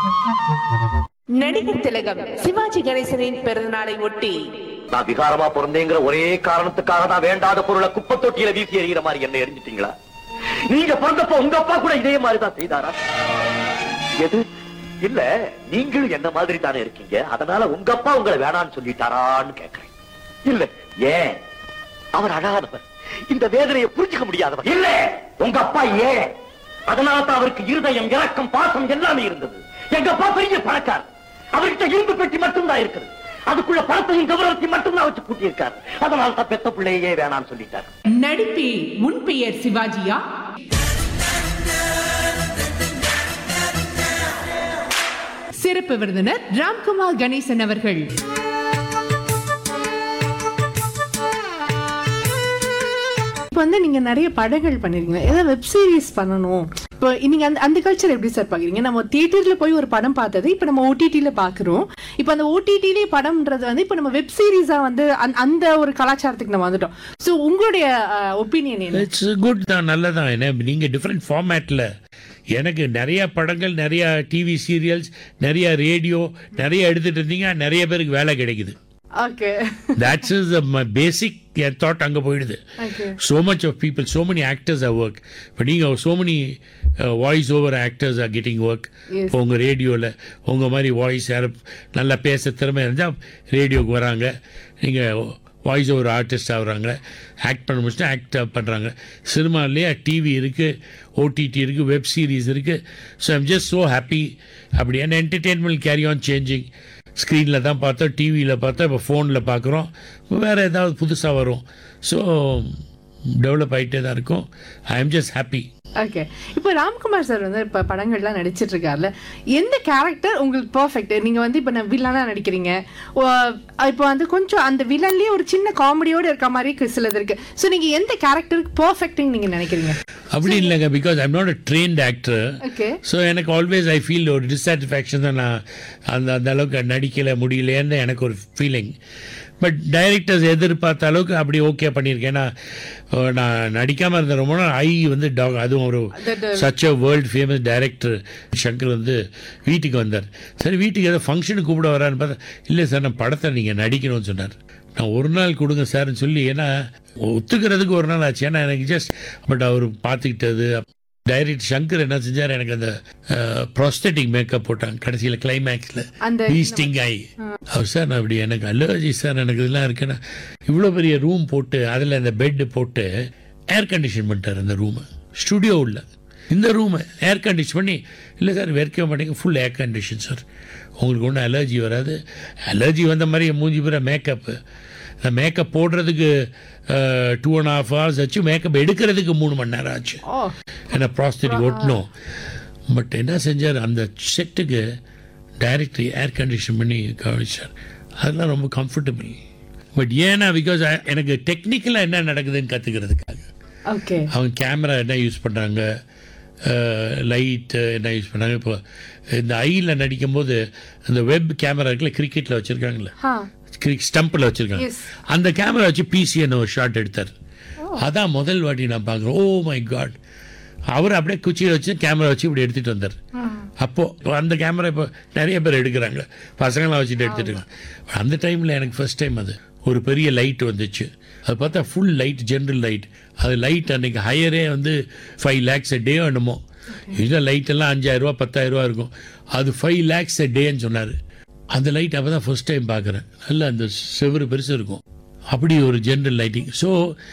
நடிகர் திலகம் சிவாஜி கணேசனின் பிறந்தநாளை ஒட்டி நான் விகாரமா பிறந்தேங்கிற ஒரே காரணத்துக்காக தான் வேண்டாத பொருளை குப்பை தொட்டியில வீசி எறிகிற மாதிரி என்ன எரிஞ்சிட்டீங்களா நீங்க பிறந்தப்ப உங்க அப்பா கூட இதே மாதிரிதான் செய்தாரா எது இல்ல நீங்களும் என்ன மாதிரி தானே இருக்கீங்க அதனால உங்க அப்பா உங்களை வேணாம்னு சொல்லிட்டாரான்னு கேக்குறேன் இல்ல ஏன் அவர் அழாதவர் இந்த வேதனையை புரிஞ்சுக்க முடியாதவர் இல்ல உங்க அப்பா ஏன் அதனால தான் அவருக்கு இருதயம் இரக்கம் பாசம் எல்லாமே இருந்தது எங்க அப்பா பெரிய பணக்காரர் அவர்கிட்ட இரும்பு பெட்டி மட்டும்தான் இருக்குது அதுக்குள்ள பணத்தையும் கௌரவத்தையும் மட்டும்தான் வச்சு கூட்டியிருக்காரு அதனால தான் பெத்த பிள்ளையே வேணாம்னு சொல்லிட்டாரு நடிப்பில் முன் பெயர் சிவாஜியா சிறப்பு விருந்தினர் ராம்குமார் கணேசன் அவர்கள் இப்போ வந்து நீங்க நிறைய படங்கள் பண்ணிருக்கீங்க ஏதாவது வெப் சீரிஸ் பண்ணணும் இப்போ நீங்க அந்த அந்த கல்ச்சர் எப்படி சார் பாக்குறீங்க நம்ம தியேட்டர்ல போய் ஒரு படம் பார்த்தது இப்போ நம்ம ஓடிடில பாக்குறோம் இப்போ அந்த ஓடிடிலே படம்ன்றது வந்து இப்போ நம்ம வெப் சீரிஸா வந்து அந்த- அந்த ஒரு கலாச்சாரத்துக்கு நம்ம வந்துட்டோம் ஸோ உங்களுடைய ஒப்பீனியன் என்ன இட்ஸ் குட் தான் நல்லதான் என்ன நீங்கள் டிஃப்ரெண்ட் ஃபார்மேட்டில் எனக்கு நிறைய படங்கள் நிறைய டிவி சீரியல்ஸ் நிறைய ரேடியோ நிறைய எடுத்துட்டு இருந்தீங்க நிறைய பேருக்கு வேலை கிடைக்குது ஓகே தட்ஸ் இஸ் பேசிக் என் தாட் அங்கே போயிடுது okay so much of people, so many actors are work. இப்போ நீங்கள் so many uh, voice over actors are getting work. Yes. இப்போ உங்கள் ரேடியோவில் உங்கள் மாதிரி வாய்ஸ் யார் நல்லா பேச திறமை இருந்தால் ரேடியோக்கு வராங்க நீங்கள் வாய்ஸ் ஓவர் ஆர்டிஸ்ட் ஆகுறாங்க ஆக்ட் பண்ண முடிச்சுட்டு ஆக்ட் பண்ணுறாங்க சினிமாலேயே டிவி இருக்குது ஓடிடி இருக்குது வெப் சீரிஸ் இருக்குது so I'm just so happy அப்படி ஏன்னா என்டர்டெயின்மெண்ட் கேரி ஆன் சேஞ்சிங் ஸ்க்ரீனில் தான் பார்த்தோம் டிவியில் பார்த்தோம் இப்போ ஃபோனில் பார்க்குறோம் வேறு ஏதாவது புதுசாக வரும் ஸோ டெவலப் ஆகிட்டே தான் இருக்கும் I am just happy okay இப்போ ராம்குமார் சார் வந்து இப்போ படங்கள்லாம் நடிச்சிட்டு இருக்காருல்ல எந்த கேரக்டர் உங்களுக்கு பர்ஃபெக்ட் நீங்க வந்து இப்போ நான் வில்லனா நடிக்கிறீங்க ஓ, இப்போ வந்து கொஞ்சம் அந்த வில்லன்லயே ஒரு சின்ன காமெடியோட இருக்க மாதிரி சிலது இருக்கு ஸோ நீங்க எந்த கேரக்டருக்கு பர்ஃபெக்ட்னு நீங்க நினைக்கிறீங்க அப்படி இல்லைங்க because I'm not a trained actor okay so எனக்கு ஆல்வேஸ் ஐ ஃபீல் ஒரு டிஸாட்டிஸ்ஃபேக்ஷன் தான் நான் அந்த அந்த அளவுக்கு நடிக்கலை முடியலையேன்னு எனக்கு ஒரு ஃபீலிங் பட் டைரக்டர்ஸ் எதிர்பார்த்த அளவுக்கு அப்படி ஓகே பண்ணியிருக்கேன் ஏன்னா அஹ், நான் நடிக்காமல் இருந்த ரொம்ப நாள் ஐ வந்து டாக் அதுவும் ஒரு such a world famous director Shankar வந்து வீட்டுக்கு வந்தார் சரி வீட்டுக்கு ஏதோ ஃபங்க்ஷனுக்கு கூப்பிட வரான்னு பார்த்தா இல்லை சார் நான் படத்தை நீங்கள் நடிக்கணும்னு சொன்னார் நான் ஒரு நாள் கொடுங்க சார்னு சொல்லி ஏன்னா ஒத்துக்கிறதுக்கு ஒரு நாள் ஆச்சு ஏன்னா எனக்கு ஜஸ்ட் பட் அவர் பார்த்துக்கிட்டது டைரக்ட் சங்கர் என்ன செஞ்சார் எனக்கு அந்த ப்ராஸ்தட்டிக் மேக்கப் போட்டாங்க கடைசியில் கிளைமேக்ஸில் அந்த பீஸ்டிங் ஆகி அவர் சார் நான் இப்படி எனக்கு அலர்ஜி சார் எனக்கு இதெல்லாம் இருக்குன்னா இவ்வளோ பெரிய ரூம் போட்டு அதில் அந்த பெட்டு போட்டு ஏர் கண்டிஷன் பண்ணிட்டார் அந்த ரூமை ஸ்டுடியோ உள்ள இந்த ரூமை ஏர் கண்டிஷன் பண்ணி இல்லை சார் வெறுக்க மாட்டேங்க ஃபுல் ஏர் கண்டிஷன் சார் உங்களுக்கு ஒன்றும் அலர்ஜி வராது அலர்ஜி வந்த மாதிரி மூஞ்சி பூரா மேக்கப்பு அந்த மேக்கப் போடுறதுக்கு டூ அண்ட் ஹாஃப் ஹவர்ஸ் ஆச்சு மேக்கப் எடுக்கிறதுக்கு மூணு மணி நேரம் ஆச்சு ஓ ஏன்னா ப்ராஸ்தட்டிக் ஒட்டணும் பட் என்ன செஞ்சார் அந்த செட்டுக்கு டைரக்டர் ஏர் கண்டிஷன் பண்ணி கவனிச்சார் அதெல்லாம் ரொம்ப கம்ஃபர்டபுள் பட் ஏன்னா பிகாஸ் எனக்கு டெக்னிக்கலாக என்ன நடக்குதுன்னு கற்றுக்கிறதுக்காக ஓகே அவங்க கேமரா என்ன யூஸ் பண்ணுறாங்க லைட்டு என்ன யூஸ் பண்ணாங்க இப்போ இந்த ஐயில் நடிக்கும்போது அந்த வெப் கேமரா இருக்குல்ல கிரிக்கெட்டில் வச்சுருக்காங்களே ஹா கிரிக் ஸ்டம்பில் வச்சுருக்காங்க Yes. அந்த கேமரா வச்சு பிசிஎன் ஒரு ஷாட் எடுத்தார் அதான் முதல் வாட்டி நான் பார்க்குறேன் ஓ மை காட் அவர் அப்படியே குச்சியை வச்சு கேமரா வச்சு இப்படி எடுத்துகிட்டு வந்தார் அப்போ அந்த கேமரா இப்போ நிறைய பேர் எடுக்கிறாங்க பசங்களாம் வச்சுட்டு எடுத்துட்டு இருக்காங்க அந்த டைமில் எனக்கு ஃபர்ஸ்ட் டைம் அது ஒரு பெரிய லைட் வந்துச்சு அது பார்த்தா ஃபுல் லைட் ஜென்ரல் லைட் அது லைட் அன்னைக்கு ஹையரே வந்து ஃபைவ் லேக்ஸ் டே என்னமோ இதில் லைட் எல்லாம் அஞ்சாயிரம் ரூபா பத்தாயிரம் ரூபா இருக்கும் அது ஃபைவ் லேக்ஸ் டேன்னு சொன்னார் அந்த லைட் அப்போ தான் ஃபர்ஸ்ட் டைம் பார்க்குறேன் நல்லா அந்த செவரு பெருசு இருக்கும் அப்படி ஒரு ஜென்ரல் லைட்டிங் ஸோ